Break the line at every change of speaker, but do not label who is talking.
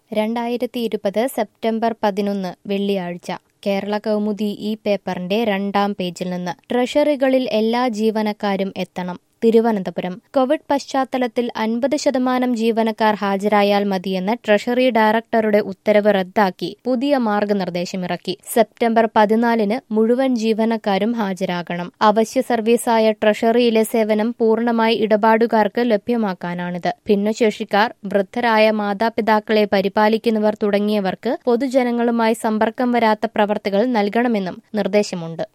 രണ്ടായിരത്തി ഇരുപത് സെപ്റ്റംബർ പതിനൊന്ന് വെള്ളിയാഴ്ച കേരള കൗമുദി ഈ പേപ്പറിന്റെ രണ്ടാം പേജിൽ നിന്ന് ട്രഷറികളിൽ എല്ലാ ജീവനക്കാരും എത്തണം തിരുവനന്തപുരം കോവിഡ് പശ്ചാത്തലത്തിൽ അൻപത് ശതമാനം ജീവനക്കാർ ഹാജരായാൽ മതിയെന്ന ട്രഷറി ഡയറക്ടറുടെ ഉത്തരവ് റദ്ദാക്കി പുതിയ മാർഗനിർദ്ദേശമിറക്കി സെപ്റ്റംബർ പതിനാലിന് മുഴുവൻ ജീവനക്കാരും ഹാജരാകണം അവശ്യ സർവീസായ ട്രഷറിയിലെ സേവനം പൂർണ്ണമായി ഇടപാടുകാർക്ക് ലഭ്യമാക്കാനാണിത് ഭിന്നശേഷിക്കാർ വൃദ്ധരായ മാതാപിതാക്കളെ പരിപാലിക്കുന്നവർ തുടങ്ങിയവർക്ക് പൊതുജനങ്ങളുമായി സമ്പർക്കം വരാത്ത പ്രവർത്തികൾ നൽകണമെന്നും നിർദ്ദേശമുണ്ട്